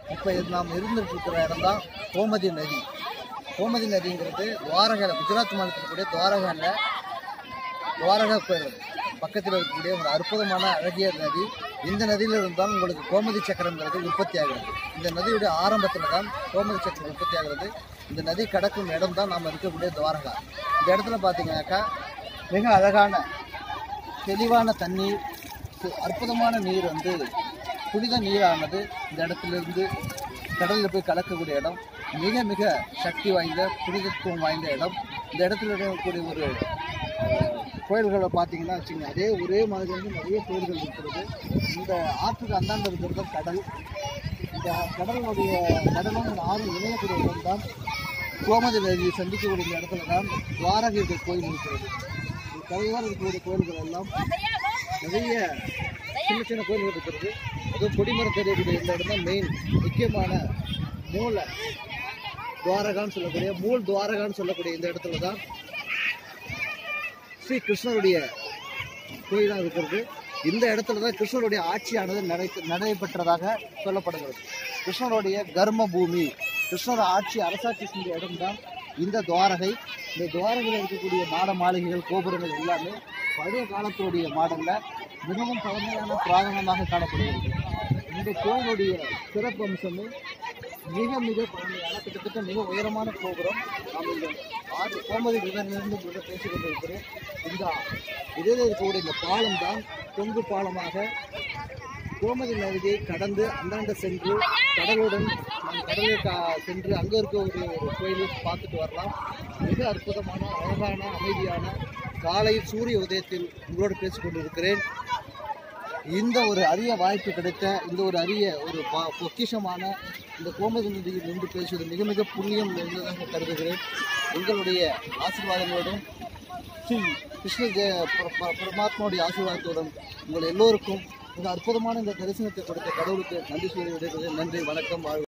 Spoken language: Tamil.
இப்போ நாம் இருந்துட்டு இருக்கிற இடம் தான் கோமதி நதி கோமதி நதிங்கிறது துவாரகா குஜராத் மாநிலத்தில் கூடிய துவாரகாவில் துவாரகா கோயில் பக்கத்தில் இருக்கக்கூடிய ஒரு அற்புதமான அழகிய நதி இந்த நதியில இருந்தால் உங்களுக்கு கோமதி சக்கரங்கிறது உற்பத்தி ஆகிறது இந்த நதியுடைய ஆரம்பத்தில் தான் கோமதி சக்கரம் உற்பத்தி ஆகிறது இந்த நதி கடக்கும் இடம் தான் நாம் இருக்கக்கூடிய துவாரகா இந்த இடத்துல பார்த்தீங்கன்னாக்கா மிக அழகான தெளிவான தண்ணீர் சு- அற்புதமான நீர் வந்து புனித நீரானது இந்த இடத்திலிருந்து கடலில் போய் கலக்கக்கூடிய இடம் மிக மிக சக்தி வாய்ந்த புனிதத்துவம் வாய்ந்த இடம் இந்த இடத்துல இருக்கக்கூடிய ஒரு அஹ், கோயில்களை பார்த்தீங்கன்னா வச்சுங்க அதே ஒரே மாதிரி வந்து நிறைய கோயில்கள் இருக்கிறது இந்த ஆற்றுக்கு அந்தாண்ட இருக்கிறது கடல் இந்த கடலுடைய கடலும் இந்த ஆறும் இணையக்கூடிய இடம் தான் கோமதி நதியை சந்திக்கக்கூடிய இந்த இடத்துல தான் துவாரகை கோயில் இருக்கிறது இந்த கரையோரம் இருக்கக்கூடிய கோயில்கள் எல்லாம் நிறைய சின்ன சின்ன கோயில்கள் இருக்கிறது அதுவும் கொடிமரம் தெரியக்கூடிய இந்த இடம் தான் மெயின் முக்கியமான மூல துவாரகான்னு சொல்லக்கூடிய மூல் துவாரகான்னு சொல்லக்கூடிய இந்த இடத்துல தான் ஸ்ரீ கிருஷ்ணருடைய கோயிலாக இருக்கிறது இந்த இடத்துல தான் கிருஷ்ணருடைய ஆட்சியானது நடை நடைபெற்றதாக சொல்லப்படுகிறது கிருஷ்ணருடைய கர்ம பூமி கிருஷ்ணர் ஆட்சி அரசாட்சி செஞ்ச இடம்தான் இந்த துவாரகை இந்த துவாரகையில் இருக்கக்கூடிய மாட மாளிகைகள் கோபுரங்கள் எல்லாமே பழைய காலத்துடைய மாடலில் மிகவும் பழமையான புராதனமாக காணப்படுகிறது இந்த கோவிலுடைய சிறப்பு அம்சமே மிக மிக பழமையான கிட்டத்தட்ட மிக உயரமான கோபுரம் நாம் இந்த ஆறு கோமதி ரிவரிலிருந்து கூட பேசிக் கொண்டிருக்கிறோம் இந்த இதில் இருக்கக்கூடிய இந்த பாலம் தான் தொங்கு பாலமாக கோமதி நதியை கடந்து அந்தாண்ட சென்று கடலுடன் நாம் கடலை கா சென்று அங்கே இருக்க ஒரு ஒரு கோயிலை பார்த்துட்டு வரலாம் மிக அற்புதமான அழகான அமைதியான காலை சூரிய உதயத்தில் உங்களோடு பேசிக் கொண்டிருக்கிறேன் இந்த ஒரு அரிய வாய்ப்பு கிடைத்த இந்த ஒரு அரிய ஒரு பா- பொக்கிஷமான இந்த கோமதி நதியில் நின்று பேசுவது மிக மிக புண்ணியம் நிறைந்ததாக கருதுகிறேன் உங்களுடைய ஆசீர்வாதங்களோடும் ஸ்ரீ கிருஷ்ண ஜெய பர- பர- பரமாத்மாவுடைய ஆசீர்வாதத்துடன் உங்கள் எல்லோருக்கும் மிக அற்புதமான இந்த தரிசனத்தை கொடுத்த கடவுளுக்கு நன்றி சொல்லி விடைபெறுகிறேன் நன்றி வணக்கம் வாழ்க